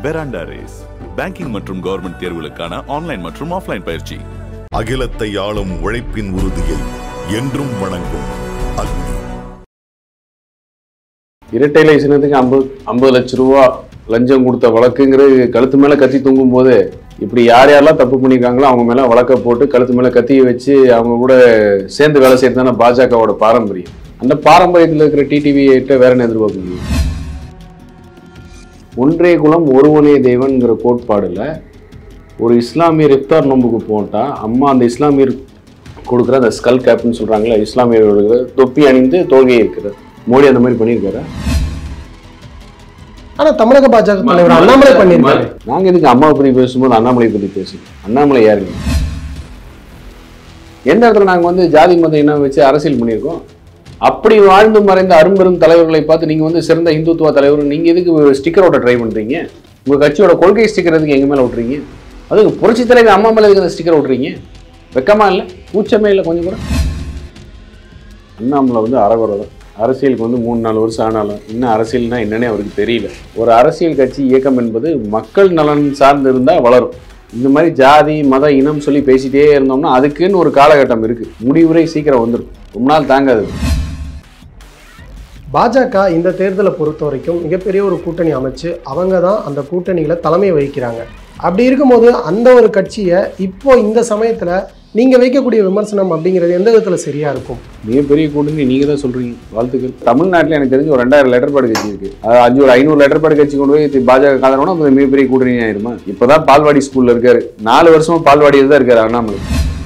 பெராண்டா Race banking மற்றும் government தேர்வுகளுக்கான online மற்றும் ஆஃப்லைன் பயிற்சி அகிலத்தை ஆளும் உழைப்பின் உறுதியை என்றும் வணங்கும் அக்னி இரட்டை லைசனத்துக்கு ஐம்பது ஐம்பது லட்ச ரூபா லஞ்சம் கொடுத்த வழக்குங்கிறது கழுத்து மேலே கத்தி தூங்கும் போது இப்படி யார் யாரெல்லாம் தப்பு பண்ணியிருக்காங்களோ அவங்க மேலே வழக்கை போட்டு கழுத்து மேலே கத்தியை வச்சு அவங்க கூட சேர்ந்து வேலை செய்யறது தானே பாஜகவோட பாரம்பரியம் அந்த பாரம்பரியத்தில் இருக்கிற டிடிவியிட்ட வேற என்ன எதிர்பார்க்க முடியும் ஒன்றே குலம் ஒருவனே தேவன்கிற கோட்பாடுல ஒரு இஸ்லாமியர் இஃப்தார் நோம்புக்கு போட்டால் அம்மா அந்த இஸ்லாமியர் கொடுக்குற அந்த ஸ்கல் கேப்னு சொல்கிறாங்களே இஸ்லாமியர்களுக்கு தொப்பி அணிந்து தோல்வியை இருக்கிறது மோடி அந்த மாதிரி பண்ணியிருக்காரா ஆனா தமிழக பாஜக தலைவர் அண்ணாமலை பண்ணியிருக்காரு நாங்க எதுக்கு அம்மாவை பத்தி பேசும்போது அண்ணாமலை பத்தி பேசுறோம் அண்ணாமலை யாருங்க எந்த இடத்துல நாங்க வந்து ஜாதி மத இனம் வச்சு அரசியல் பண்ணியிருக்கோம் அப்படி வாழ்ந்து மறைந்த அரும்பெரும் தலைவர்களை பார்த்து நீங்க வந்து சிறந்த இந்துத்துவ தலைவர் நீங்க எதுக்கு ஸ்டிக்கர் ஓட்ட ட்ரை பண்றீங்க உங்க கட்சியோட கொள்கை ஸ்டிக்கர் எதுக்கு எங்க மேல விட்டுறீங்க அதுக்கு புரட்சி தலைவர் அம்மா மேல எதுக்கு அந்த ஸ்டிக்கர் விட்டுறீங்க வெக்கமா இல்லை கூச்சமே இல்லை கொஞ்சம் கூட அண்ணாமலை வந்து அறகுறை தான் அரசியலுக்கு வந்து மூணு நாலு வருஷம் ஆனாலும் இன்னும் அரசியல்னா என்னன்னே அவருக்கு தெரியல ஒரு அரசியல் கட்சி இயக்கம் என்பது மக்கள் நலன் சார்ந்து இருந்தால் வளரும் இந்த மாதிரி ஜாதி மத இனம் சொல்லி பேசிட்டே இருந்தோம்னா அதுக்குன்னு ஒரு காலகட்டம் இருக்கு முடிவுரை சீக்கிரம் வந்துடும் ரொம்ப நாள் தாங்காது பாஜக இந்த தேர்தலை பொறுத்த வரைக்கும் மிகப்பெரிய ஒரு கூட்டணி அமைச்சு அவங்க தான் அந்த கூட்டணியில தலைமை வகிக்கிறாங்க அப்படி இருக்கும்போது அந்த ஒரு கட்சியை இப்போ இந்த சமயத்துல நீங்க வைக்கக்கூடிய விமர்சனம் அப்படிங்கிறது எந்த விதத்துல சரியா இருக்கும் மிகப்பெரிய கூட்டணி நீங்க தான் சொல்றீங்க வாழ்த்துக்கள் தமிழ்நாட்டில் எனக்கு தெரிஞ்சு ஒரு ரெண்டாயிரம் லெட்டர் பேடு கட்சி இருக்கு அது அஞ்சு ஒரு ஐநூறு லெட்டர் பேடு கட்சி கொண்டு போய் தி- பாஜக காதலோட அது மிகப்பெரிய கூட்டணி ஆயிருமா இப்பதான் பால்வாடி ஸ்கூல்ல இருக்காரு நாலு வருஷமா பால்வாடியில் தான் இருக்காரு அண்ணாமலை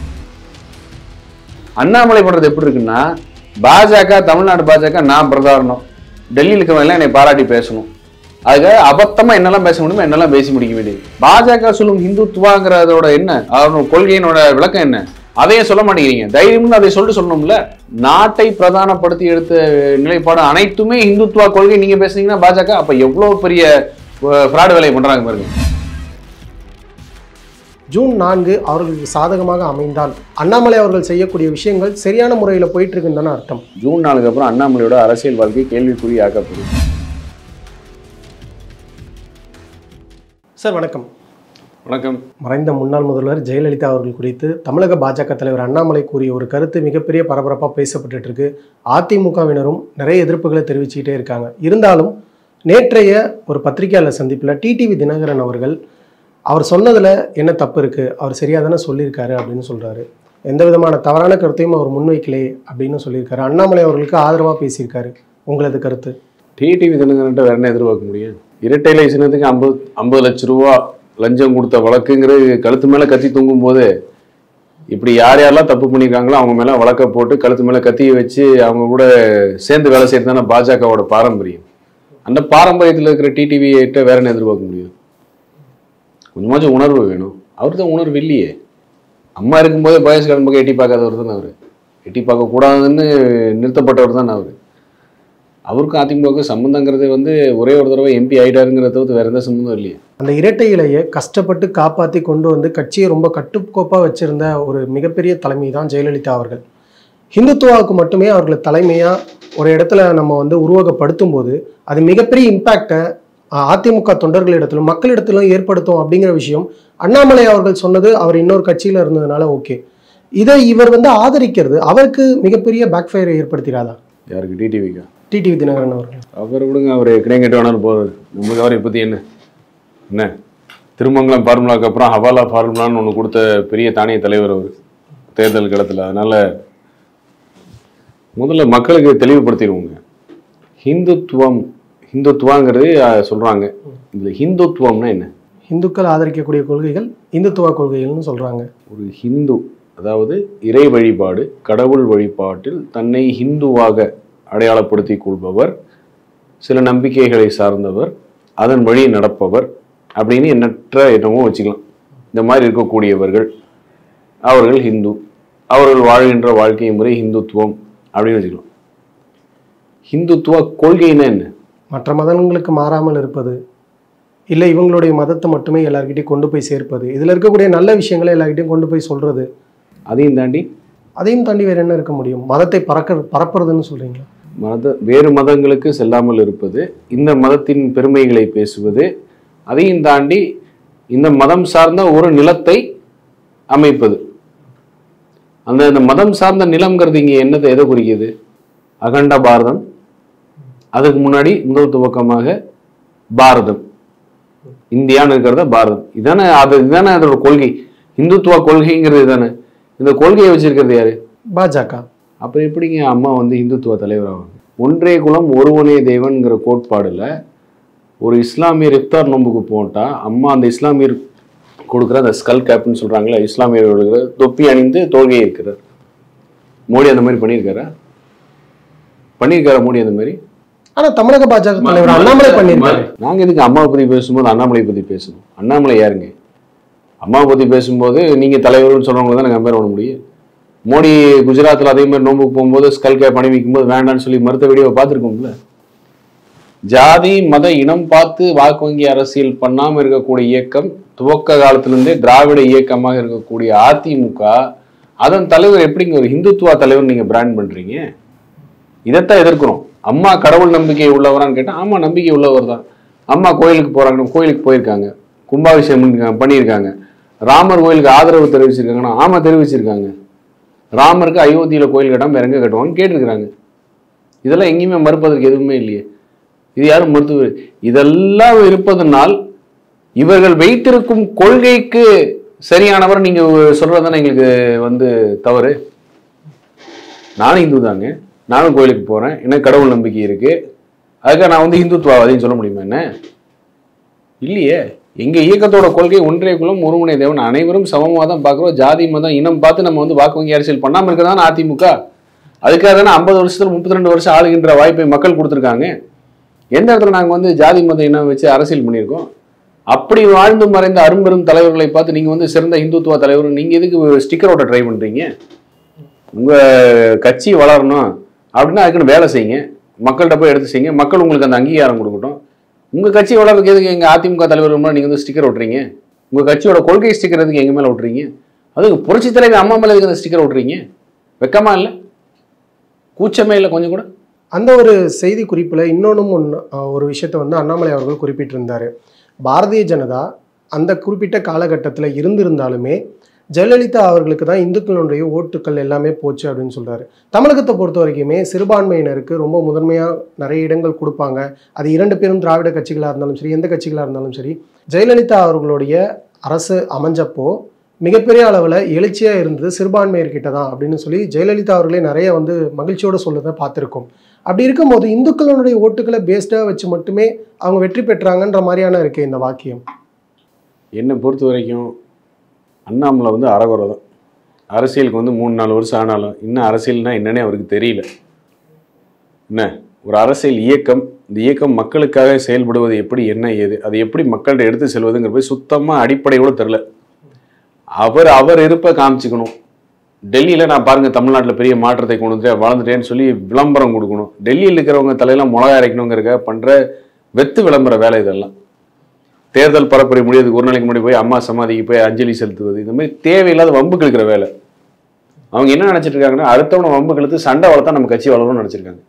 அண்ணாமலை பண்றது எப்படி இருக்குன்னா பாஜக தமிழ்நாடு பாஜக நான் பிரதாரணம் டெல்லியில் இருக்கவங்க என்னை பாராட்டி பேசணும் அதுக்காக அபத்தமா என்னெல்லாம் பேச முடியுமோ என்னெல்லாம் பேசி முடிக்க வேண்டியது பாஜக சொல்லும் ஹிந்துத்துவாங்கிறதோட என்ன அதோட கொள்கையினோட விளக்கம் என்ன அதையும் சொல்ல மாட்டேங்கிறீங்க தைரியம்னு அதை சொல்லிட்டு சொல்லணும்ல நாட்டை பிரதானப்படுத்தி எடுத்த நிலைப்பாடு அனைத்துமே இந்துத்துவா கொள்கை நீங்க பேசுனீங்கன்னா பாஜக அப்ப எவ்வளவு பெரிய ஃப்ராடு வேலையை பண்றாங்க பாருங்க ஜூன் நான்கு அவர்களுக்கு சாதகமாக அமைந்தால் அண்ணாமலை அவர்கள் செய்யக்கூடிய விஷயங்கள் சரியான முறையில் போயிட்டு இருக்குன்னு தானே அர்த்தம் ஜூன் நாளுக்கு அப்புறம் அண்ணாமலையோட அரசியல் வாழ்க்கை கேள்விக்குறி ஆக்கப்படும் சார் வணக்கம் வணக்கம் மறைந்த முன்னாள் முதல்வர் ஜெயலலிதா அவர்கள் குறித்து தமிழக பாஜக தலைவர் அண்ணாமலை கூறிய ஒரு கருத்து மிகப்பெரிய பரபரப்பாக பேசப்பட்டுட்டு இருக்கு அதிமுகவினரும் நிறைய எதிர்ப்புகளை தெரிவிச்சுக்கிட்டே இருக்காங்க இருந்தாலும் நேற்றைய ஒரு பத்திரிகையாளர் சந்திப்பில் டிடிவி தினகரன் அவர்கள் அவர் சொன்னதில் என்ன தப்பு இருக்குது அவர் சரியாக தானே சொல்லியிருக்காரு அப்படின்னு சொல்கிறாரு எந்த விதமான தவறான கருத்தையும் அவர் முன்வைக்கலே அப்படின்னு சொல்லியிருக்காரு அண்ணாமலை அவர்களுக்கு ஆதரவாக பேசியிருக்காரு உங்களது கருத்து டிடிவி தினகரன்ட்ட வேற என்ன எதிர்பார்க்க முடியும் இரட்டை லைசனத்துக்கு ஐம்பது ஐம்பது லட்ச ரூபா லஞ்சம் கொடுத்த வழக்குங்கிறது கழுத்து மேலே கத்தி தூங்கும் போது இப்படி யார் யாரெல்லாம் தப்பு பண்ணியிருக்காங்களோ அவங்க மேலே வழக்கை போட்டு கழுத்து மேலே கத்தியை வச்சு அவங்க கூட சேர்ந்து வேலை செய்யறது தானே பாஜகவோட பாரம்பரியம் அந்த பாரம்பரியத்தில் இருக்கிற டிடிவியிட்ட வேற என்ன எதிர்பார்க்க முடியும் கொஞ்சமாச்சும் உணர்வு வேணும் அவருக்கு தான் உணர்வு இல்லையே அம்மா இருக்கும்போதே பயஸ்காரன் பக்கம் எட்டி பார்க்காதவர் தானே அவர் எட்டி பார்க்க கூடாதுன்னு நிறுத்தப்பட்டவர் தானே அவர் அவருக்கும் அதிமுக சம்மந்தங்கிறது வந்து ஒரே ஒரு தடவை எம்பி ஆயிட்டாருங்கிறத தவிர்த்து வேற எந்த சம்மந்தம் இல்லையே அந்த இரட்டை இலையை கஷ்டப்பட்டு காப்பாற்றி கொண்டு வந்து கட்சியை ரொம்ப கட்டுக்கோப்பாக வச்சிருந்த ஒரு மிகப்பெரிய தலைமை தான் ஜெயலலிதா அவர்கள் ஹிந்துத்துவாவுக்கு மட்டுமே அவர்களை தலைமையாக ஒரு இடத்துல நம்ம வந்து உருவகப்படுத்தும் போது அது மிகப்பெரிய இம்பேக்டை அதிமுக தொண்டர்களிடத்திலும் மக்களிடத்திலும் ஏற்படுத்தும் அப்படிங்கிற விஷயம் அண்ணாமலை அவர்கள் சொன்னது அவர் இன்னொரு கட்சியில் இருந்ததுனால ஓகே இதை இவர் வந்து ஆதரிக்கிறது அவருக்கு மிகப்பெரிய பேக்ஃபயரை ஏற்படுத்திடாதா யாருக்கு டிடிவிக்கா டிடிவி தினகரன் அவர்கள் அவர் விடுங்க அவர் கிடைங்கிட்டு வேணாலும் போகுது நம்மளுக்கு அவரை பற்றி என்ன என்ன திருமங்கலம் ஃபார்முலாக்கு அப்புறம் ஹவாலா ஃபார்முலான்னு ஒன்று கொடுத்த பெரிய தானிய தலைவர் அவர் தேர்தல் களத்தில் அதனால முதல்ல மக்களுக்கு தெளிவுபடுத்திடுவோங்க ஹிந்துத்துவம் ஹிந்துத்துவாங்கிறது அஹ், சொல்றாங்க இதுல ஹிந்துத்துவம்னா என்ன இந்துக்கள் ஆதரிக்கக்கூடிய கொள்கைகள் இந்துத்துவ கொள்கைகள்னு சொல்கிறாங்க ஒரு ஹிந்து அதாவது இறை வழிபாடு கடவுள் வழிபாட்டில் தன்னை ஹிந்துவாக அடையாளப்படுத்திக் கொள்பவர் சில நம்பிக்கைகளை சார்ந்தவர் அதன் வழி நடப்பவர் அப்படின்னு எண்ணற்ற என்னமோ வச்சுக்கலாம் இந்த மாதிரி இருக்கக்கூடியவர்கள் அவர்கள் ஹிந்து அவர்கள் வாழ்கின்ற வாழ்க்கை முறை ஹிந்துத்துவம் அப்படின்னு வச்சுக்கலாம் ஹிந்துத்துவ கொள்கைன்னா என்ன மற்ற மதங்களுக்கு மாறாமல் இருப்பது இல்லை இவங்களுடைய மதத்தை மட்டுமே எல்லார்கிட்டையும் கொண்டு போய் சேர்ப்பது இதில் இருக்கக்கூடிய நல்ல விஷயங்களை எல்லார்கிட்டையும் கொண்டு போய் சொல்றது அதையும் தாண்டி அதையும் தாண்டி வேற என்ன இருக்க முடியும் மதத்தை பறக்க பரப்புறதுன்னு சொல்றீங்களா மத வேறு மதங்களுக்கு செல்லாமல் இருப்பது இந்த மதத்தின் பெருமைகளை பேசுவது அதையும் தாண்டி இந்த மதம் சார்ந்த ஒரு நிலத்தை அமைப்பது அந்த இந்த மதம் சார்ந்த நிலம்ங்கிறது இங்க என்னதை எதை குறிக்குது அகண்ட பாரதம் அதுக்கு முன்னாடி முதல் துவக்கமாக பாரதம் இந்தியான்னு இருக்கிறத பாரதம் இதானே அது இதானே அதோட கொள்கை இந்துத்துவ கொள்கைங்கிறது இதானே இந்த கொள்கையை வச்சிருக்கிறது யாரு பாஜக அப்புறம் எப்படிங்க அம்மா வந்து இந்துத்துவ தலைவராகும் ஒன்றே குலம் ஒருவனே தேவன்கிற கோட்பாடுல ஒரு இஸ்லாமியர் இஃப்தார் நோம்புக்கு போட்டா அம்மா அந்த இஸ்லாமியர் கொடுக்குற அந்த ஸ்கல் கேப்னு சொல்றாங்களே இஸ்லாமியர்களுக்கு தொப்பி அணிந்து தோல்கையை இருக்கிறார் மோடி அந்த மாதிரி பண்ணியிருக்காரா பண்ணியிருக்காரா மோடி அந்த மாதிரி ஆனா தமிழக பாஜக தலைவர் அண்ணாமலை பண்ணியிருக்காரு நாங்க எதுக்கு அம்மாவை பத்தி பேசும்போது அண்ணாமலை பத்தி பேசணும் அண்ணாமலை யாருங்க அம்மாவை பத்தி பேசும்போது நீங்க தலைவர்னு சொல்றவங்க தான் கம்பேர் பண்ண முடியும் மோடி குஜராத்ல அதே மாதிரி நோம்புக்கு போகும்போது ஸ்கல் கேப் அணிவிக்கும் போது வேண்டாம்னு சொல்லி மறுத்த வீடியோவை பார்த்துருக்கோம்ல ஜாதி மத இனம் பார்த்து வாக்கு வங்கி அரசியல் பண்ணாம இருக்கக்கூடிய இயக்கம் துவக்க காலத்திலிருந்தே திராவிட இயக்கமாக இருக்கக்கூடிய அதிமுக அதன் தலைவர் எப்படிங்க ஒரு இந்துத்துவா தலைவர் நீங்க பிராண்ட் பண்றீங்க இதைத்தான் எதிர்க்கிறோம் அம்மா கடவுள் நம்பிக்கை உள்ளவரான்னு கேட்டா ஆமா நம்பிக்கை உள்ளவர் தான் அம்மா கோயிலுக்கு போறாங்க கோயிலுக்கு போயிருக்காங்க கும்பாபிஷேகம் பண்ணிருக்காங்க- பண்ணியிருக்காங்க ராமர் கோயிலுக்கு ஆதரவு தெரிவிச்சிருக்காங்கன்னா ஆமா தெரிவிச்சிருக்காங்க ராமருக்கு அயோத்தியில கோயில் கட்டாம வேற எங்க கட்டுவாங்கன்னு கேட்டிருக்கிறாங்க இதெல்லாம் எங்கேயுமே மறுப்பதற்கு எதுவுமே இல்லையே இது யாரும் மருத்துவ இதெல்லாம் இருப்பதனால் இவர்கள் வைத்திருக்கும் கொள்கைக்கு சரியானவர் நீங்க சொல்றதுதானே எங்களுக்கு வந்து தவறு நானும் இந்து தாங்க நானும் கோயிலுக்கு போறேன் எனக்கு கடவுள் நம்பிக்கை இருக்கு அதுக்காக நான் வந்து இந்துத்துவாதின்னு சொல்ல முடியுமா என்ன இல்லையே எங்க இயக்கத்தோட கொள்கை ஒன்றே குலம் ஒருமுனை தேவன் அனைவரும் சமமாக தான் பார்க்குறோம் ஜாதி மதம் இனம் பார்த்து நம்ம வந்து வாக்கு வங்கி அரசியல் பண்ணாம இருக்கதான் அதிமுக அதுக்காக தானே ஐம்பது வருஷத்துல முப்பத்தி ரெண்டு வருஷம் ஆளுகின்ற வாய்ப்பை மக்கள் கொடுத்துருக்காங்க எந்த இடத்துல நாங்க வந்து ஜாதி மத இனம் வச்சு அரசியல் பண்ணியிருக்கோம் அப்படி வாழ்ந்து மறைந்த அரும்பெரும் தலைவர்களை பார்த்து நீங்க வந்து சிறந்த இந்துத்துவ தலைவர் நீங்க எதுக்கு ஸ்டிக்கர் ஓட்ட ட்ரை பண்றீங்க உங்க கட்சி வளரணும் அப்படின்னா அதுக்குன்னு வேலை செய்யுங்க மக்கள்கிட்ட போய் எடுத்து செய்யுங்க மக்கள் உங்களுக்கு அந்த அங்கீகாரம் கொடுக்கட்டும் உங்க கட்சி வளர்றதுக்கு எதுக்கு எங்க அதிமுக தலைவர் முன்னாடி நீங்க வந்து ஸ்டிக்கர் ஒட்டுறீங்க உங்க கட்சியோட கொள்கை ஸ்டிக்கர் எதுக்கு எங்க மேல ஒட்டுறீங்க அதுக்கு புரட்சி தலைவர் அம்மா மேல எதுக்கு அந்த ஸ்டிக்கர் ஒட்டுறீங்க வெக்கமா இல்லை கூச்சமே இல்லை கொஞ்சம் கூட அந்த ஒரு செய்தி குறிப்புல இன்னொன்னும் ஒன்று ஒரு விஷயத்தை வந்து அண்ணாமலை அவர்கள் குறிப்பிட்டிருந்தாரு பாரதிய ஜனதா அந்த குறிப்பிட்ட காலகட்டத்தில் இருந்திருந்தாலுமே ஜெயலலிதா அவர்களுக்கு தான் இந்துக்களுடைய ஓட்டுக்கள் எல்லாமே போச்சு அப்படின்னு சொல்றாரு தமிழகத்தை பொறுத்த வரைக்குமே சிறுபான்மையினருக்கு ரொம்ப முதன்மையாக நிறைய இடங்கள் கொடுப்பாங்க அது இரண்டு பேரும் திராவிட கட்சிகளாக இருந்தாலும் சரி எந்த கட்சிகளாக இருந்தாலும் சரி ஜெயலலிதா அவர்களுடைய அரசு அமைஞ்சப்போ மிகப்பெரிய அளவில் எழுச்சியாக இருந்தது சிறுபான்மையர்கிட்ட தான் அப்படின்னு சொல்லி ஜெயலலிதா அவர்களே நிறைய வந்து மகிழ்ச்சியோட சொல்லதை பார்த்துருக்கோம் அப்படி இருக்கும்போது இந்துக்களுடைய ஓட்டுகளை பேஸ்டாக வச்சு மட்டுமே அவங்க வெற்றி பெற்றாங்கன்ற மாதிரியான இருக்கு இந்த வாக்கியம் என்னை பொறுத்த வரைக்கும் அண்ணாமலை வந்து அறகுறை தான் அரசியலுக்கு வந்து மூணு நாலு வருஷம் ஆனாலும் இன்னும் அரசியல்னா என்னன்னே அவருக்கு தெரியல என்ன ஒரு அரசியல் இயக்கம் இந்த இயக்கம் மக்களுக்காக செயல்படுவது எப்படி என்ன ஏது அது எப்படி மக்கள்கிட்ட எடுத்து செல்வதுங்கிற போய் சுத்தமாக அடிப்படையோட தெரில அவர் அவர் இருப்ப காமிச்சுக்கணும் டெல்லியில் நான் பாருங்க தமிழ்நாட்டில் பெரிய மாற்றத்தை கொண்டு வந்துட்டு வளர்ந்துட்டேன்னு சொல்லி விளம்பரம் கொடுக்கணும் டெல்லியில் இருக்கிறவங்க தலையெல்லாம் மிளகா அரைக்கணுங்கிறக்க பண்ணுற வெத்து விளம்பர வேலை இதெல்லாம் தேர்தல் பரப்புரை முடியறதுக்கு ஒரு நாளைக்கு முன்னாடி போய் அம்மா சமாதிக்கு போய் அஞ்சலி செலுத்துவது இந்த மாதிரி தேவையில்லாத வம்புக்கு இருக்கிற வேலை அவங்க என்ன நினைச்சிட்டு இருக்காங்கன்னா அடுத்தவனை வம்புக்கு இழுத்து சண்டை வளர்த்தா நம்ம கட்சி வளரும்னு நினைச்சிருக்காங்க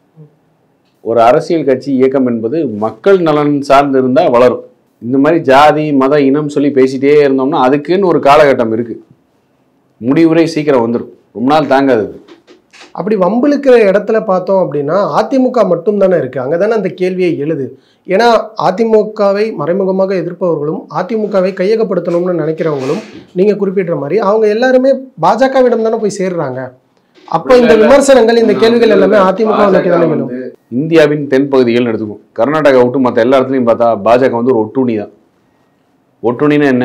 ஒரு அரசியல் கட்சி இயக்கம் என்பது மக்கள் நலன் சார்ந்து இருந்தா வளரும் இந்த மாதிரி ஜாதி மத இனம் சொல்லி பேசிட்டே இருந்தோம்னா அதுக்குன்னு ஒரு காலகட்டம் இருக்கு முடிவுரை சீக்கிரம் வந்துடும் ரொம்ப நாள் தாங்காது அது. அப்படி வம்பிழுக்கிற இடத்துல பார்த்தோம் அப்படின்னா அதிமுக மட்டும் தானே இருக்கு அங்கே தானே அந்த கேள்வியை எழுது ஏன்னா அதிமுகவை மறைமுகமாக எதிர்ப்பவர்களும் அதிமுகவை கையகப்படுத்தணும்னு நினைக்கிறவங்களும் நீங்க குறிப்பிட்ட மாதிரி அவங்க எல்லாருமே பாஜகவிடம் தானே போய் சேர்றாங்க அப்போ இந்த விமர்சனங்கள் இந்த கேள்விகள் எல்லாமே அதிமுக நோக்கி தானே எழும் இந்தியாவின் தென்பகுதிகள் எடுத்துக்கும் கர்நாடகா விட்டு மற்ற எல்லா இடத்துலையும் பார்த்தா பாஜக வந்து ஒரு ஒட்டுணி தான் ஒட்டுணின்னா என்ன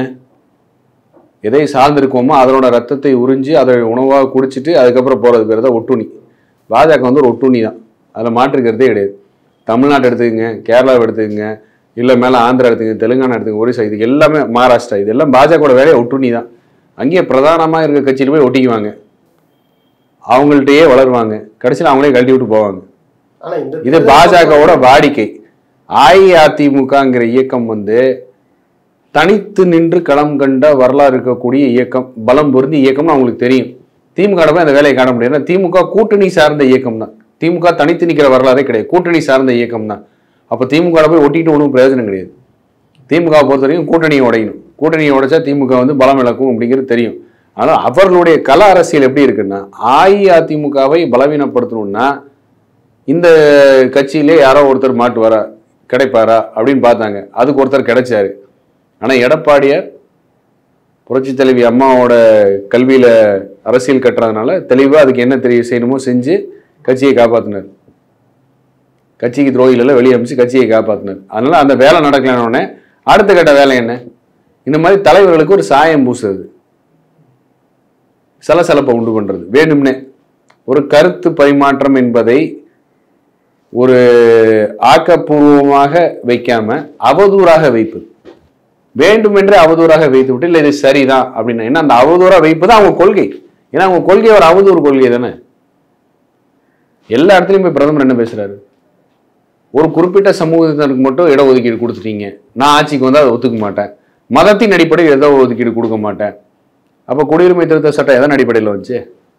எதை சார்ந்திருக்கோமோ அதனோட ரத்தத்தை உறிஞ்சி அதை உணவாக குடிச்சிட்டு அதுக்கப்புறம் போகிறது பேர் தான் ஒட்டுணி பாஜக வந்து ஒரு ஒட்டுணி தான் அதில் மாற்றுக்கிறதே கிடையாது தமிழ்நாட்டை எடுத்துக்கங்க கேரளாவை எடுத்துக்கங்க இல்லை மேலே ஆந்திரா எடுத்துக்கங்க தெலுங்கானா எடுத்துக்கங்க ஒரிசா இது எல்லாமே மகாராஷ்டிரா இது எல்லாம் பாஜகவோட வேலையை ஒட்டுணி தான் அங்கேயே பிரதானமாக இருக்க கட்சியில் போய் ஒட்டிக்குவாங்க அவங்கள்ட்டயே வளருவாங்க கடைசியில் அவங்களே கழட்டி விட்டு போவாங்க ஆனா இந்த இது பாஜகவோட வாடிக்கை அஇஅதிமுகங்கிற இயக்கம் வந்து தனித்து நின்று களம் கண்ட வரலாறு இருக்கக்கூடிய இயக்கம் பலம் பொருந்தி இயக்கம்னு அவங்களுக்கு தெரியும் திமுக போய் அந்த வேலையை காண முடியாது ஏன்னா திமுக கூட்டணி சார்ந்த இயக்கம் தான் திமுக தனித்து நிற்கிற வரலாறே கிடையாது கூட்டணி சார்ந்த இயக்கம் தான் அப்போ திமுக போய் ஒட்டிட்டு ஒன்றும் பிரயோஜனம் கிடையாது திமுக பொறுத்த வரைக்கும் கூட்டணியை உடையணும் கூட்டணியை உடைச்சா திமுக வந்து பலம் இழக்கும் அப்படிங்கிறது தெரியும் ஆனால் அவர்களுடைய கல அரசியல் எப்படி இருக்குன்னா அஇஅதிமுகவை பலவீனப்படுத்தணும்னா இந்த கட்சியிலே யாரோ ஒருத்தர் மாட்டுவாரா கிடைப்பாரா அப்படின்னு பார்த்தாங்க அதுக்கு ஒருத்தர் கிடைச்சாரு ஆனால் எடப்பாடியார் புரட்சி தலைவி அம்மாவோட கல்வியில அரசியல் கட்டுறதுனால தெளிவா அதுக்கு என்ன தெரிய செய்யணுமோ செஞ்சு கட்சியை காப்பாத்தினார் கட்சிக்கு துரோகிகளெல்லாம் வெளியே அமைச்சு கட்சியை காப்பாத்தினார் அதனால அந்த வேலை நடக்கலன்னு உடனே அடுத்த கட்ட வேலை என்ன இந்த மாதிரி தலைவர்களுக்கு ஒரு சாயம் பூசுறது சலசலப்பை உண்டு பண்றது வேணும்னே ஒரு கருத்து பரிமாற்றம் என்பதை ஒரு ஆக்கப்பூர்வமாக வைக்காம அவதூறாக வைப்பது வேண்டுமென்றே அவதூறாக வைத்து விட்டு இல்லை இது சரிதான் அப்படின்னா என்ன அந்த அவதூறா வைப்பது அவங்க கொள்கை ஏன்னா அவங்க கொள்கை ஒரு அவதூறு கொள்கை தானே எல்லா இடத்துலையும் போய் பிரதமர் என்ன பேசுறாரு ஒரு குறிப்பிட்ட சமூகத்தினருக்கு மட்டும் இடஒதுக்கீடு கொடுத்துட்டீங்க நான் ஆட்சிக்கு வந்து அதை ஒத்துக்க மாட்டேன் மதத்தின் அடிப்படையில் எதோ ஒதுக்கீடு கொடுக்க மாட்டேன் அப்போ குடியுரிமை திருத்த சட்டம் எதன் அடிப்படையில் வந்துச்சு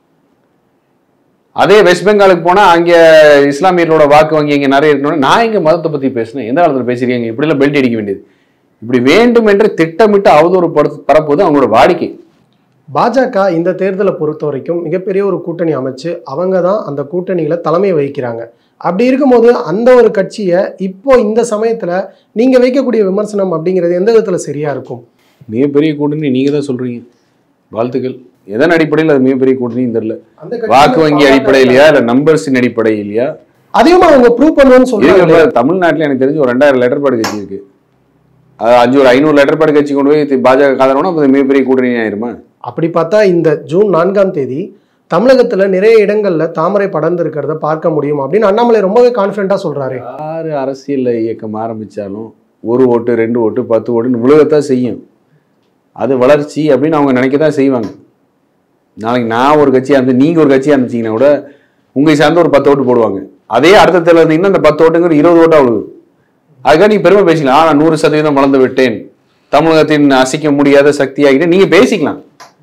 அதே வெஸ்ட் பெங்காலுக்கு போனா அங்க இஸ்லாமியர்களோட வாக்கு வங்கி இங்க நிறைய இருக்கணும் நான் இங்க மதத்தை பத்தி பேசினேன் எந்த காலத்துல பேசுறீங்க இப்படிலாம் பெல்ட் அடிக்க வேண்டியது இப்படி வேண்டும் என்று திட்டமிட்டு அவதூறு படுத்து பரப்புவது அவங்களோட வாடிக்கை பாஜக இந்த தேர்தலை பொறுத்த வரைக்கும் மிகப்பெரிய ஒரு கூட்டணி அமைச்சு அவங்க தான் அந்த கூட்டணியில தலைமை வகிக்கிறாங்க அப்படி இருக்கும்போது அந்த ஒரு கட்சியை இப்போ இந்த சமயத்துல நீங்க வைக்கக்கூடிய விமர்சனம் அப்படிங்கிறது எந்த விதத்துல சரியா இருக்கும் மிகப்பெரிய கூட்டணி நீங்க தான் சொல்றீங்க வாழ்த்துக்கள் எதன் அடிப்படையில் அது மிகப்பெரிய கூட்டணின்னு தெரியல அந்த கட்சி வாக்கு வங்கி பாஜக அடிப்படையிலையா இல்ல நம்பர்ஸின் அடிப்படையிலையா அதையும் அவங்க ப்ரூவ் பண்ணுவோம்னு சொல்றாங்க இருக்கு தமிழ்நாட்டுல எனக்கு தெரிஞ்சு ஒரு ரெண்டாயிரம் லெட்டர் பேட் கட்சி இருக்கு அது அஞ்சு ஒரு ஐநூறு லெட்டர் பேட் கட்சி கொண்டு போய் தி- பாஜக காதலோனா அது மிகப்பெரிய கூட்டணி ஆயிருமா அப்படி பார்த்தா இந்த ஜூன் நான்காம் தேதி தமிழகத்துல நிறைய இடங்கள்ல தாமரை படர்ந்து இருக்கிறத பார்க்க முடியும் அப்படின்னு அண்ணாமலை ரொம்பவே கான்பிடண்டா சொல்றாரு யாரு அரசியல் இயக்கம் ஆரம்பிச்சாலும் ஒரு ஓட்டு ரெண்டு ஓட்டு பத்து ஓட்டுன்னு விழுகத்தான் செய்யும் அது வளர்ச்சி அப்படின்னு அவங்க நினைக்க தான் செய்வாங்க நாளைக்கு நான் ஒரு கட்சியாக இருந்து நீங்கள் ஒரு கட்சியாக இருந்துச்சீங்கன்னா கூட உங்களை சார்ந்து ஒரு பத்து ஓட்டு போடுவாங்க அதே அடுத்த தேர்தல் இருந்தீங்கன்னா அந்த பத்து ஓட்டுங்கிற இருபது ஓட்டா விழுது அதுக்காக நீ பெருமை பேசிக்கலாம் ஆ நான் நூறு சதவீதம் வளர்ந்து விட்டேன் தமிழகத்தின் அசைக்க முடியாத சக்தியாகிட்டு நீங்க பேசிக்கலாம்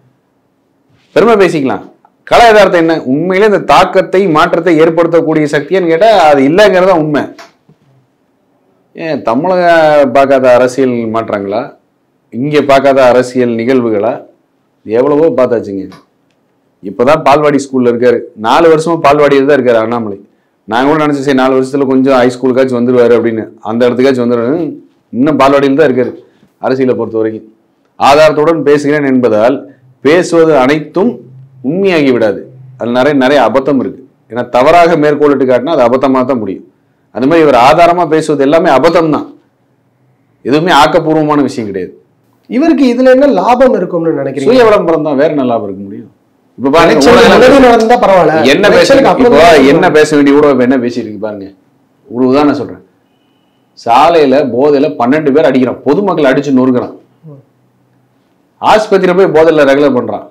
பெருமை பேசிக்கலாம் கல யதார்த்தம் என்ன உண்மையிலே இந்த தாக்கத்தை மாற்றத்தை ஏற்படுத்தக்கூடிய சக்தின்னு கேட்டா அது இல்லைங்கிறதா உண்மை ஏன் தமிழக பார்க்காத அரசியல் மாற்றங்களா இங்கே பார்க்காத அரசியல் நிகழ்வுகளா எவ்வளவோ பார்த்தாச்சுங்க இப்போதான் பால்வாடி ஸ்கூல்ல இருக்காரு நாலு வருஷமா பால்வாடியில் தான் இருக்காரு அண்ணாமலை நான் கூட நினைச்சேன் சரி நாலு வருஷத்துல கொஞ்சம் ஹை ஸ்கூலுக்காச்சும் வந்துருவாரு அப்படின்னு அந்த இடத்துக்காச்சும் வந்துடுவாரு இன்னும் பால்வாடியில் தான் இருக்காரு அரசியலை பொறுத்த வரைக்கும் ஆதாரத்துடன் பேசுகிறேன் என்பதால் பேசுவது அனைத்தும் உண்மையாகி விடாது அதில் நிறைய நிறைய அபத்தம் இருக்கு ஏன்னா தவறாக மேற்கோளிட்டு காட்டினா அது அபத்தமாக தான் முடியும் அது மாதிரி இவர் ஆதாரமா பேசுவது எல்லாமே அபத்தம் தான் எதுவுமே ஆக்கப்பூர்வமான விஷயம் கிடையாது இவருக்கு இதுல என்ன லாபம் இருக்கும்னு நினைக்கிறீங்க சுய விளம்பரம் தான் வேற என்ன லாபம் இருக்க முடியும் இப்ப பாருங்க Election ஊடகங்கள் முன்னாடி நடந்தா பரவாயில்ல என்ன பேச Election க்கு அப்புறம் இப்போ தான் என்ன பேச வேண்டிய ஊடகம் இப்ப என்ன பேசிட்டு இருக்கு பாருங்க ஒரு உதாரணம் சொல்றேன் சாலையில போதையில பன்னெண்டு பேர் அடிக்கிறான் பொதுமக்கள் அடிச்சு நொறுக்குறான் ஆஸ்பத்திரியில போய் போதையில ரெகுலர் பண்றான்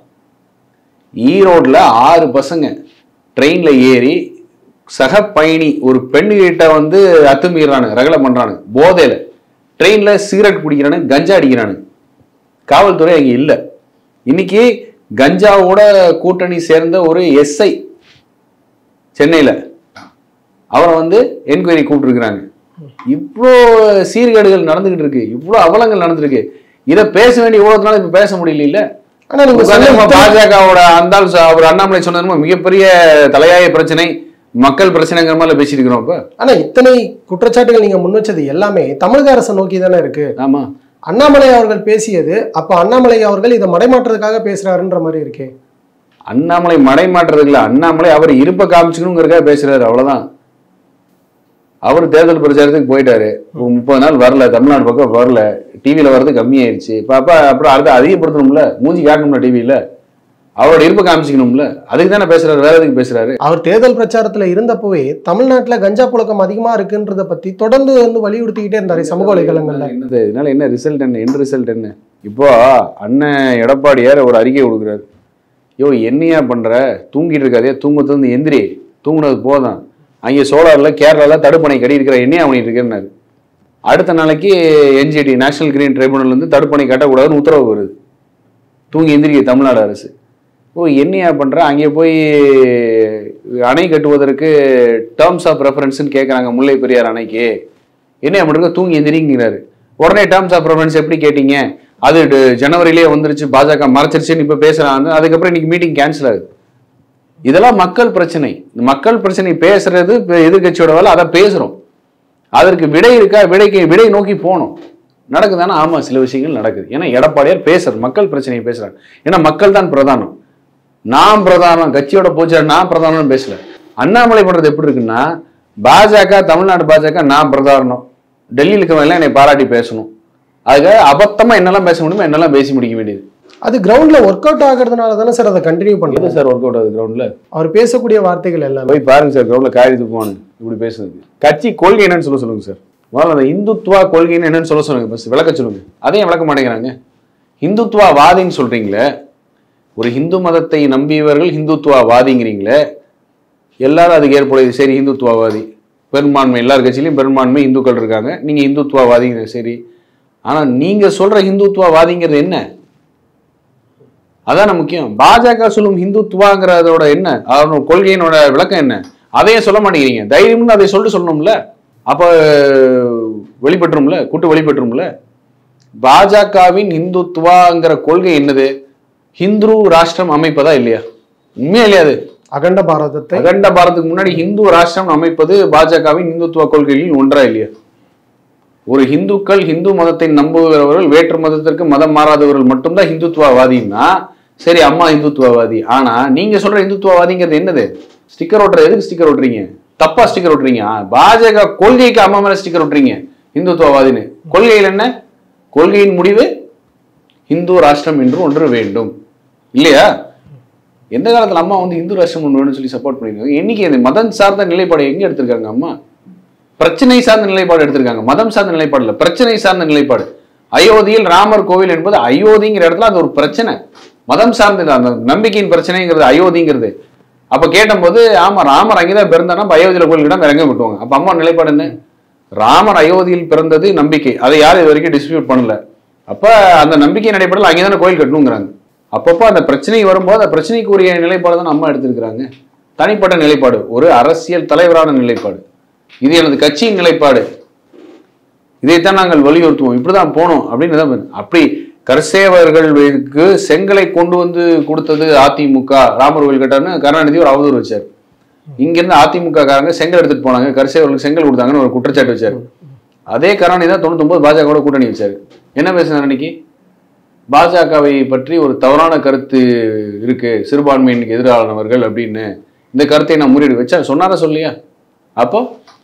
ஈரோட்ல ஆறு பசங்க ட்ரெயின்ல ஏறி சக பயணி ஒரு பெண்ணுகிட்ட வந்து அத்துமீறானுங்க ரகலை பண்றானுங்க போதையில ட்ரெயின்ல சிகரெட் குடிக்கிறானு கஞ்சா அடிக்கிறானு காவல்துறை அங்க இல்ல இன்னைக்கு கஞ்சாவோட கூட்டணி சேர்ந்த ஒரு எஸ்ஐ சென்னையில அவரை வந்து என்கொயரி கூப்பிட்டுருக்குறாங்க இவ்வளோ சீர்கேடுகள் நடந்துகிட்டு இருக்கு இவ்வளோ அவலங்கள் நடந்திருக்கு இதை பேச வேண்டிய இவ்வளோனால இப்ப பேச முடியல இல்ல ஆனா நீங்க சொன்ன இத்தனை- பாஜகவோட அந்த ஆள் ச- அவர் அண்ணாமலை சொன்னதுமா மிகப்பெரிய தலையாய பிரச்சனை மக்கள் பிரச்சனைங்கிற மாதிரி பேசிட்டு இருக்கிறோம் இப்ப ஆனா இத்தனை குற்றச்சாட்டுகள் நீங்க முன் வச்சது எல்லாமே தமிழக அரசை நோக்கி தானே இருக்கு ஆமா அண்ணாமலை அவர்கள் பேசியது அப்ப அண்ணாமலை அவர்கள் இதை மடைமாற்றுறதுக்காக பேசுறாருன்ற மாதிரி இருக்கே அண்ணாமலை மடை மாற்றுறதுக்கு இல்ல அண்ணாமலை அவர் இருப்ப காமிச்சுக்கணுங்கிறதுக்காக பேசுறாரு அவ்வளவுதான் அவர் தேர்தல் பிரச்சாரத்துக்கு போயிட்டாரு ஒரு முப்பது நாள் வரல தமிழ்நாடு பக்கம் வரல டிவியில வர்றது கம்மியாயிருச்சு இப்ப அப்ப அப்புறம் அடுத்து அதிகப்படுத்தணும்ல மூஞ்சி காட்டணும்ல டிவியில அவரோட இருப்பை காமிச்சிக்கணும்ல அதுக்கு தானே பேசுறாரு வேற எதுக்கு பேசுறாரு அவர் தேர்தல் பிரச்சாரத்துல இருந்தப்பவே தமிழ்நாட்டுல கஞ்சா புழக்கம் அதிகமா இருக்குன்றத பத்தி தொடர்ந்து வந்து வலியுறுத்திக்கிட்டே இருந்தாரு சமூக வலைதளங்கள்ல என்னது இதனால என்ன ரிசல்ட் என்ன எண்ட் ரிசல்ட் என்ன இப்போ அண்ணன் எடப்பாடியார் ஒரு அறிக்கை கொடுக்குறாரு யோ என்னையா பண்ற தூங்கிட்டு இருக்காதே தூங்கத்து வந்து எந்திரி தூங்குனது போதும் அங்கே சோலார்ல கேரளால தடுப்பணை கட்டி இருக்கிற என்னையா பண்ணிட்டு இருக்கேன்னாரு அடுத்த நாளைக்கு என்ஜிடி நேஷனல் கிரீன் ட்ரைபுனல் வந்து தடுப்பணை கட்டக்கூடாதுன்னு உத்தரவு வருது தூங்கி எந்திரிக்க தமிழ்நாடு அரசு ஓ என்னையா பண்ற அங்கே போய் அணை கட்டுவதற்கு டேர்ம்ஸ் ஆஃப் ரெஃபரன்ஸ்னு கேட்குறாங்க முல்லை பெரியார் அணைக்கு என்ன பண்ணுறது தூங்கி எந்திரிங்கிறாரு உடனே டேர்ம்ஸ் ஆஃப் ரெஃபரன்ஸ் எப்படி கேட்டீங்க அது டு- ஜனவரியிலேயே வந்துருச்சு பாஜக மறைச்சிருச்சுன்னு இப்போ பேசுறாங்க அதுக்கப்புறம் இன்னைக்கு மீட்டிங் கேன்சல் ஆகுது இதெல்லாம் மக்கள் பிரச்சனை இந்த மக்கள் பிரச்சனை பேசுறது இப்ப எதிர்க்கட்சியோட வேலை அதை பேசுறோம் அதற்கு விடை இருக்கா விடைக்கு விடை நோக்கி போகணும் நடக்குதானா ஆமா சில விஷயங்கள் நடக்குது ஏன்னா எடப்பாடியார் பேசுறாரு மக்கள் பிரச்சனையை பேசுறாங்க ஏன்னா மக்கள் தான் பிரதானம் நான் பிரதானம் கட்சியோட போச்சார் நான் பிரதானம் பேசல அண்ணாமலை பண்றது எப்படி இருக்குன்னா பாஜக தமிழ்நாடு பாஜக நான் பிரதானம் டெல்லியில் இருக்கவங்க என்னை பாராட்டி பேசணும் அதுக்காக அபத்தமா என்னெல்லாம் பேச முடியுமோ என்னெல்லாம் பேசி முடிக்க வேண்டியது அது கிரவுண்ட்ல ஒர்க் அவுட் ஆகுறதுனால தானே சார் அதை கண்டினியூ எது பண்ணுறது சார் ஒர்க் அவுட் ஆகுது கிரவுண்ட்ல அவர் பேசக்கூடிய வார்த்தைகள் எல்லாமே போய் பாருங்க சார் கிரவுண்ட்ல காரி துப்புவானு இப்படி பேசுறது கட்சி கொள்கை என்னன்னு சொல்ல சொல்லுங்க சார் முதல்ல அந்த இந்துத்துவா கொள்கைன்னு என்னன்னு சொல்ல சொல்லுங்க பஸ் விளக்க சொல்லுங்க அதையும் விளக்க மாட்டேங்கிறாங்க இந்துத்துவா வாதின்னு சொல்றீங்களே ஒரு இந்து மதத்தை நம்பியவர்கள் இந்துத்துவா வாதிங்கிறீங்களே எல்லாரும் அதுக்கு ஏற்புடையது சரி இந்துத்துவவாதி பெரும்பான்மை எல்லார் கட்சியிலையும் பெரும்பான்மை இந்துக்கள் இருக்காங்க நீங்க இந்துத்துவவாதிங்க சரி ஆனா நீங்க சொல்ற இந்துத்துவவாதிங்கிறது என்ன அதான முக்கியம் பாஜக சொல்லும் ஹிந்துத்துவாங்கிறதோட என்ன அதோட கொள்கையினோட விளக்கம் என்ன அதையும் சொல்ல மாட்டேங்கிறீங்க தைரியம்னு அதை சொல்லிட்டு சொல்லணும்ல அப்ப வெளிப்பட்டுரும்ல கூட்டு வெளிப்பட்டுரும்ல பாஜகவின் இந்துத்துவாங்கிற கொள்கை என்னது ஹிந்து ராஷ்டிரம் அமைப்பதா இல்லையா உண்மையா இல்லையா அது அகண்ட பாரதத்தை அகண்ட பாரதத்துக்கு முன்னாடி ஹிந்து ராஷ்டிரம் அமைப்பது பாஜகவின் இந்துத்துவ கொள்கைகளில் ஒன்றா இல்லையா ஒரு ஹிந்துக்கள் ஹிந்து மதத்தை நம்புகிறவர்கள் வேற்று மதத்திற்கு மதம் மாறாதவர்கள் மட்டும்தான் ஹிந்துத்துவவாதின்னா சரி அம்மா ஹிந்துத்துவவாதி ஆனா நீங்க சொல்ற ஹிந்துத்துவவாதிங்கிறது என்னது ஸ்டிக்கர் ஓட்டுற எதுக்கு ஸ்டிக்கர் ஓட்டுறீங்க தப்பா ஸ்டிக்கர் ஓட்டுறீங்க ஆ, பாஜக கொள்கைக்கு அம்மா மேல ஸ்டிக்கர் ஓட்டுறீங்க ஹிந்துத்துவவாதின்னு கொள்கையில் என்ன கொள்கையின் முடிவு இந்து ராஷ்டிரம் என்று ஒன்று வேண்டும் இல்லையா எந்த காலத்துல அம்மா வந்து இந்து ராஷ்டிரம் ஒன்று வேணும்னு சொல்லி சப்போர்ட் பண்ணிருக்காங்க என்னைக்கு இந்த மதம் சார்ந்த நிலைப்பாடு எங்க எடுத்திருக்காங்க அம்மா பிரச்சனை சார்ந்த நிலைப்பாடு எடுத்திருக்காங்க மதம் சார்ந்த நிலைப்பாடு இல்ல பிரச்சனை சார்ந்த நிலைப்பாடு அயோத்தியில் ராமர் கோவில் என்பது அயோத்திங்கிற இடத்துல அது ஒரு பிரச்சனை மதம் சார்ந்தது அந்த நம்பிக்கையின் பிரச்சனைங்கிறது அயோத்திங்கிறது அப்ப கேட்டபோது ஆமா ராமர் அங்கேதான் பிறந்தானா அப்ப அயோத்தியில கோயிலுக்கு தான் இறங்க விட்டுவாங்க அப்ப அம்மா நிலைப்பாடு என்ன ராமர் அயோத்தியில் பிறந்தது நம்பிக்கை அதை யாரும் இது வரைக்கும் டிஸ்பியூட் பண்ணல அப்ப அந்த நம்பிக்கை அடிப்படையில் அங்கேதானே கோயில் கட்டணுங்கிறாங்க அப்பப்போ அந்த பிரச்சனை வரும்போது அந்த பிரச்சனைக்குரிய நிலைப்பாடு தான் அம்மா எடுத்திருக்கிறாங்க தனிப்பட்ட நிலைப்பாடு ஒரு அரசியல் தலைவரான நிலைப்பாடு இது எனது கட்சியின் நிலைப்பாடு இதைத்தான் நாங்கள் வலியுறுத்துவோம் இப்படிதான் போகணும் அப்படின்னு தான் பண்ணு. அப்படி கர்சேவர்களுக்கு செங்கலை கொண்டு வந்து கொடுத்தது அதிமுக ராமர் கோயில் கட்டார்னு கருணாநிதி ஒரு அவதூறு வச்சார் இங்கிருந்து அதிமுக காரங்க செங்கல் எடுத்துட்டு போனாங்க கர்சேவர்களுக்கு செங்கல் கொடுத்தாங்கன்னு ஒரு குற்றச்சாட்டு வச்சார் அதே கருணாநிதி தான் தொண்ணூத்தொன்பது பாஜகவோட கூட்டணி வச்சாரு என்ன பேசுனார் அன்னைக்கு பாஜகவை பற்றி ஒரு தவறான கருத்து இருக்கு சிறுபான்மையினுக்கு எதிரானவர்கள் அப்படின்னு இந்த கருத்தை நான் முறியடி வச்சா சொன்னாரா சொல்லியா அப்போ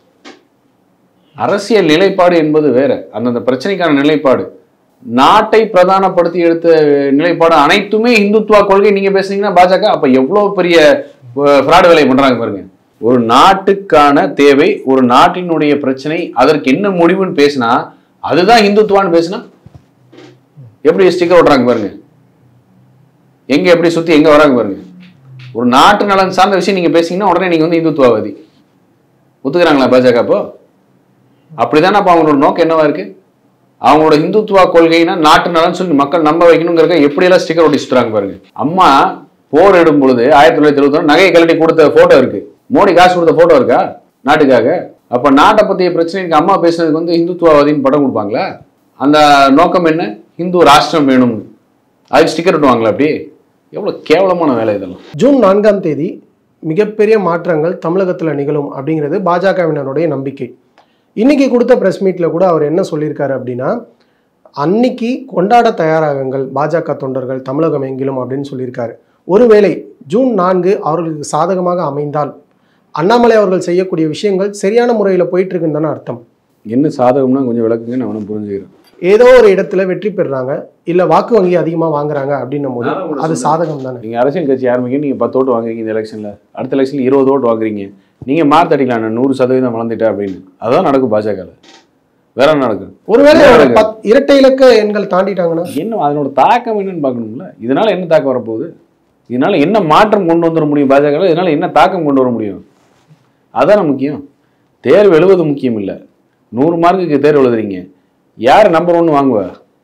அரசியல் நிலைப்பாடு என்பது வேற அந்தந்த பிரச்சனைக்கான நிலைப்பாடு நாட்டை பிரதானப்படுத்தி எடுத்த நிலைப்பாடு அனைத்துமே இந்துத்துவா கொள்கை நீங்க பேசுனீங்கன்னா பாஜக அப்ப எவ்வளவு பெரிய ஃப்ராடு வேலை பண்றாங்க பாருங்க ஒரு நாட்டுக்கான தேவை ஒரு நாட்டினுடைய பிரச்சனை அதற்கு என்ன முடிவுன்னு பேசினா அதுதான் இந்துத்துவான்னு பேசினா எப்படி ஸ்டிக்கர் ஓட்டுறாங்க பாருங்க எங்க எப்படி சுத்தி எங்க வராங்க பாருங்க ஒரு நாட்டு நலன் சார்ந்த விஷயம் நீங்க பேசுனீங்கன்னா உடனே நீங்க வந்து இந்துத்துவவாதி ஒத்துக்கிறாங்களா பாஜக அப்போ அப்படிதானே அப்போ அவங்களோட நோக்கம் என்னவா இருக்கு அவங்களோட இந்துத்துவா கொள்கைனா நாட்டு நலன் சொல்லி மக்கள் நம்ப வைக்கணுங்கிறத எப்படியெல்லாம் ஸ்டிக்கர் ஒட்டி சுத்துறாங்க பாருங்க அம்மா போர் இடும் பொழுது ஆயிரத்தி தொள்ளாயிரத்தி எழுபத்தி நகையை கழட்டி கொடுத்த போட்டோ இருக்கு மோடி காசு கொடுத்த போட்டோ இருக்கா நாட்டுக்காக அப்ப நாட்டை பத்திய பிரச்சனைக்கு அம்மா பேசுனதுக்கு வந்து இந்துத்துவவாதின்னு படம் கொடுப்பாங்களா அந்த நோக்கம் என்ன இந்து ராஷ்டிரம் வேணும்னு அதுக்கு ஸ்டிக்கர் ஒட்டுவாங்களா அப்படி எவ்வளவு கேவலமான வேலை இதெல்லாம் ஜூன் நான்காம் தேதி மிகப்பெரிய மாற்றங்கள் தமிழகத்தில் நிகழும் அப்படிங்கிறது பாஜகவினருடைய நம்பிக்கை இன்னைக்கு கொடுத்த ப்ரெஸ் மீட்டில் கூட அவர் என்ன சொல்லியிருக்காரு அப்படின்னா அன்னைக்கு கொண்டாட தயாராகுங்கள் பாஜக தொண்டர்கள் தமிழகம் எங்கிலும் அப்படின்னு சொல்லியிருக்காரு ஒருவேளை ஜூன் நான்கு அவர்களுக்கு சாதகமாக அமைந்தால் அண்ணாமலை அவர்கள் செய்யக்கூடிய விஷயங்கள் சரியான முறையில் போயிட்டு இருக்குன்னு தானே அர்த்தம் என்ன சாதகம்னா கொஞ்சம் விளக்குங்க நான் அவனும் புரிஞ்சுக்கிறேன் ஏதோ ஒரு இடத்துல வெற்றி பெறுறாங்க இல்லை வாக்கு வங்கி அதிகமாக வாங்குறாங்க அப்படின்னும் போது அது சாதகம் தானே நீங்க அரசியல் கட்சி ஆரம்பிக்க நீங்க பத்து ஓட்டு வாங்குறீங்க இந்த எலெக்ஷன்ல அடுத்த எலெக்ஷன்ல இருபது ஓட்டு வாங்குறீங்க நீங்க மார்க் அடிக்கலாம் நான் நூறு சதவீதம் வளர்ந்துட்டேன் அப்படின்னு அதான் நடக்கும் பாஜகவில் வேற என்ன நடக்கும் ஒருவேளை என்ன ஒரு நடக்கும்? பத்- இரட்டை இலக்க எண்கள் தாண்டிட்டாங்கன்னா என்ன அதனோட தாக்கம் என்னன்னு பார்க்கணும்ல இதனால என்ன தாக்கம் வரப்போகுது இதனால என்ன மாற்றம் கொண்டு வந்துட முடியும் பாஜக இதனால என்ன தாக்கம் கொண்டு வர முடியும் அதான முக்கியம் தேர்வு எழுவது முக்கியம் இல்லை நூறு மார்க்குக்கு தேர்வு எழுதுறீங்க யார் நம்பர் ஒன்று வாங்குவா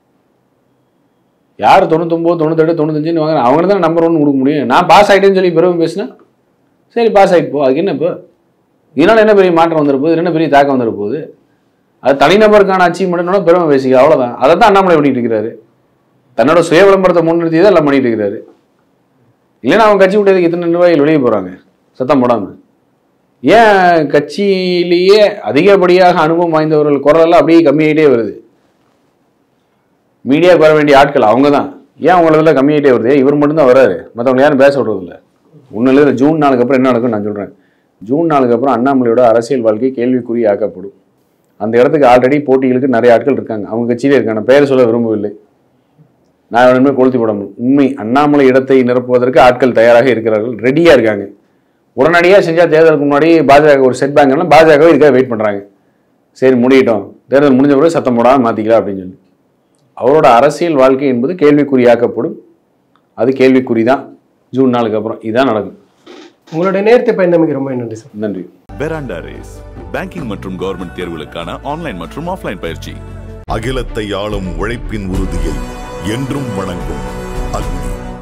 யார் தொண்ணூத்தொம்பது தொண்ணூத்தெட்டு தொண்ணூத்தஞ்சுன்னு வாங்குற அவங்க தான் நம்பர் ஒன்று கொடுக்க முடியும் நான் பாஸ் ஆகிட்டேன்னு சொல்லி பிறகு பேசினா சரி பாஸ் ஆகிட்டு போ அதுக்கு என்ன இப்போ இதனால என்ன பெரிய மாற்றம் வந்துட போகுது என்ன பெரிய தாக்கம் வந்துட போகுது அது தனிநபருக்கான அச்சீவ்மெண்ட்னால பெருமை பேசிக்க அவ்வளவுதான் அதை தான் அண்ணாமலை பண்ணிட்டு இருக்கிறாரு தன்னோட சுய விளம்பரத்தை முன்னிறுத்தி தான் எல்லாம் பண்ணிட்டு இருக்கிறாரு இல்லைன்னா அவங்க கட்சி விட்டதுக்கு இத்தனை நிர்வாகிகள் வெளியே போறாங்க சத்தம் போடாம ஏன் கட்சியிலேயே அதிகப்படியாக அனுபவம் வாய்ந்தவர்கள் குரலெல்லாம் அப்படியே கம்மியாயிட்டே வருது மீடியாவுக்கு வர வேண்டிய ஆட்கள் அவங்க தான் ஏன் அவங்களதெல்லாம் கம்மியாயிட்டே வருது ஏன் இவர் மட்டும்தான் வராரு மற்றவங்க யாரும் பேச விடுறது இல்லை ஒன்றும் இல்லை ஜூன் நாளுக்கு அப்புறம் என்ன நடக்கும்னு நான் சொல்கிறேன் ஜூன் நாளுக்கு அப்புறம் அண்ணாமலையோட அரசியல் வாழ்க்கை கேள்விக்குறி ஆக்கப்படும் அந்த இடத்துக்கு ஆல்ரெடி போட்டிகளுக்கு நிறைய ஆட்கள் இருக்காங்க அவங்க கட்சியிலே இருக்காங்க நான் பெயர் சொல்ல விரும்பவில்லை நான் வேணுமே கொளுத்தி போட முடியும் உண்மை அண்ணாமலை இடத்தை நிரப்புவதற்கு ஆட்கள் தயாராக இருக்கிறார்கள் ரெடியாக இருக்காங்க உடனடியாக செஞ்சால் தேர்தலுக்கு முன்னாடி பாஜக ஒரு செட் பேங்க்னா பாஜக இதுக்காக வெயிட் பண்ணுறாங்க சரி முடியட்டும் தேர்தல் முடிஞ்ச பிறகு சத்தம் போடாமல் மாற்றிக்கலாம் அப்படின்னு சொல்லி அவரோட அரசியல் வாழ்க்கை என்பது கேள்விக்குறியாக்கப்படும் அது கேள்விக்குறி தான் ஜூன் நாளுக்கு அப்புறம் இதுதான் நடக்கும் உங்களுடைய நேர்த்தி பயந்தமைக்கு ரொம்ப நன்றி சார் நன்றி பெராண்டா ரேஸ் பேங்கிங் மற்றும் கவர்மெண்ட் தேர்வுகளுக்கான ஆன்லைன் மற்றும் ஆஃப்லைன் பயிற்சி அகிலத்தை ஆளும் உழைப்பின் உறுதியை என்றும் வணங்கும் அக்னி